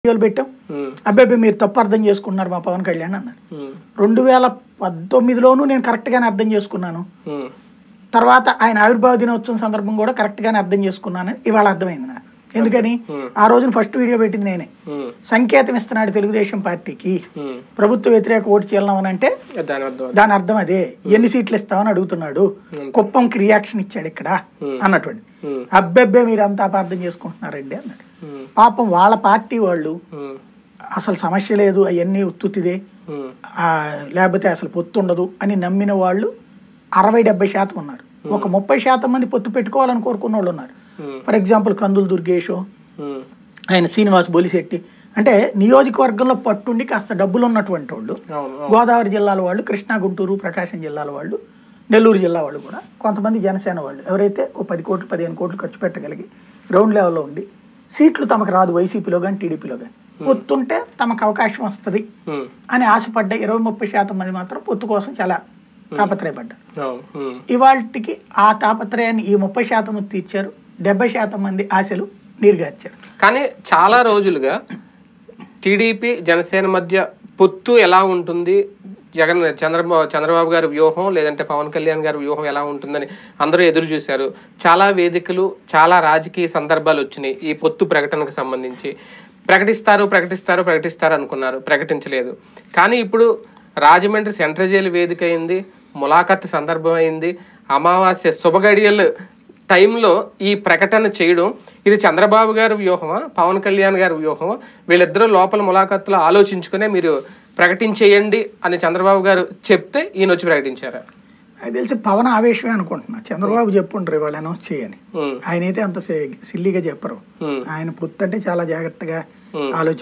వీడియోలు పెట్టాం ఉమ్, అబ్బాయి మీరు తప్పు అర్థం చేసుకున్నారు మా పవన్ కళ్యాణ్ అన్నారు ఉమ్, రెండు వేల పంతొమ్మిదిలోనూ నేను కరెక్ట్గానే అర్థం చేసుకున్నాను ఉమ్, తర్వాత ఆయన ఆవిర్భావ దినోత్సవం సందర్భం కూడా కరెక్ట్గానే అర్థం చేసుకున్నానని ఇవాళ అర్థమైంది నాకు ఎందుకని ఆ రోజున ఫస్ట్ వీడియో పెట్టింది నేనే ఉమ్, సంకేతం ఇస్తున్నాడు తెలుగుదేశం పార్టీకి ఉమ్. ప్రభుత్వ వ్యతిరేక ఓటు చేయాలని అంటే దాని అర్థం అది. దాని అర్థం అదే ఎన్ని సీట్లు ఇస్తామని అడుగుతున్నాడు కుప్పంకి రియాక్షన్ ఇచ్చాడు ఇక్కడ అన్నటువంటి ఉమ్, అబ్బెబ్బే మీరు అంతా అపార్థం చేసుకుంటున్నారండి అన్నాడు ఉమ్, పాపం వాళ్ళ పార్టీ వాళ్ళు ఉమ్, అసలు సమస్య లేదు అవన్నీ ఉత్తుతిదే ఉమ్, ఆ, లేకపోతే అసలు పొత్తు ఉండదు అని నమ్మిన వాళ్ళు అరవై డెబ్బై శాతం ఉన్నారు ఒక ముప్పై శాతం మంది పొత్తు పెట్టుకోవాలని కోరుకున్న వాళ్ళు ఉన్నారు Hmm. ఫర్ ఎగ్జాంపుల్ కందులు దుర్గేషు ఉమ్, ఆయన శ్రీనివాస్ బొలిశెట్టి అంటే నియోజకవర్గంలో పట్టుండి కాస్త డబ్బులు ఉన్నటువంటి వాళ్ళు అవును అవును. గోదావరి జిల్లాల వాళ్ళు కృష్ణా గుంటూరు ప్రకాశం జిల్లాల వాళ్ళు నెల్లూరు జిల్లా వాళ్ళు కూడా కొంతమంది జనసేన వాళ్ళు ఎవరైతే ఓ పది కోట్లు పదిహేను కోట్లు ఖర్చు పెట్టగలిగి గ్రౌండ్ లెవెల్లో ఉండి సీట్లు తమకు రాదు వైసీపీలో కానీ టీడీపీలో కానీ పొత్తుంటే తమకు అవకాశం వస్తుంది ఉమ్, అని ఆశపడ్డ ఇరవై ముప్పై శాతం మంది మాత్రం పొత్తు కోసం చాలా తాపత్రయపడ్డారు అవును ఉమ్, ఇవాళకి ఆ తాపత్రయాన్ని ఈ ముప్పై శాతం తీర్చారు డెబ్బై శాతం మంది ఆశలు నీరుగార్చారు కానీ చాలా రోజులుగా టీడీపీ జనసేన మధ్య పొత్తు ఎలా ఉంటుంది జగన్ చంద్రబాబు చంద్రబాబు గారి వ్యూహం లేదంటే పవన్ కళ్యాణ్ గారి వ్యూహం ఎలా ఉంటుందని అందరూ ఎదురు చూశారు చాలా వేదికలు చాలా రాజకీయ సందర్భాలు వచ్చినాయి ఈ పొత్తు ప్రకటనకు సంబంధించి ప్రకటిస్తారు ప్రకటిస్తారు ప్రకటిస్తారు అనుకున్నారు ప్రకటించలేదు కానీ ఇప్పుడు రాజమండ్రి సెంట్రల్ జైలు వేదిక అయింది ములాఖత్ సందర్భం అయింది అమావాస్య శుభగడియలు టైంలో ఈ ప్రకటన చేయడం ఇది చంద్రబాబు గారి వ్యూహమా పవన్ కళ్యాణ్ గారి వ్యూహమా వీళ్ళిద్దరూ లోపల ములాఖత్తులో ఆలోచించుకునే మీరు ప్రకటించేయండి అని చంద్రబాబు గారు చెప్తే ఈయన వచ్చి ప్రకటించారా అది తెలిసి పవన్ ఆవేశమే అనుకుంటున్నా చంద్రబాబు చెప్పుండ్రు ఇవాళ అనౌన్స్ చేయని ఉమ్, ఆయన అయితే అంత సిల్లీగా చెప్పరు ఉమ్, ఆయన పొత్తు అంటే చాలా జాగ్రత్తగా Hmm. ఆలోచి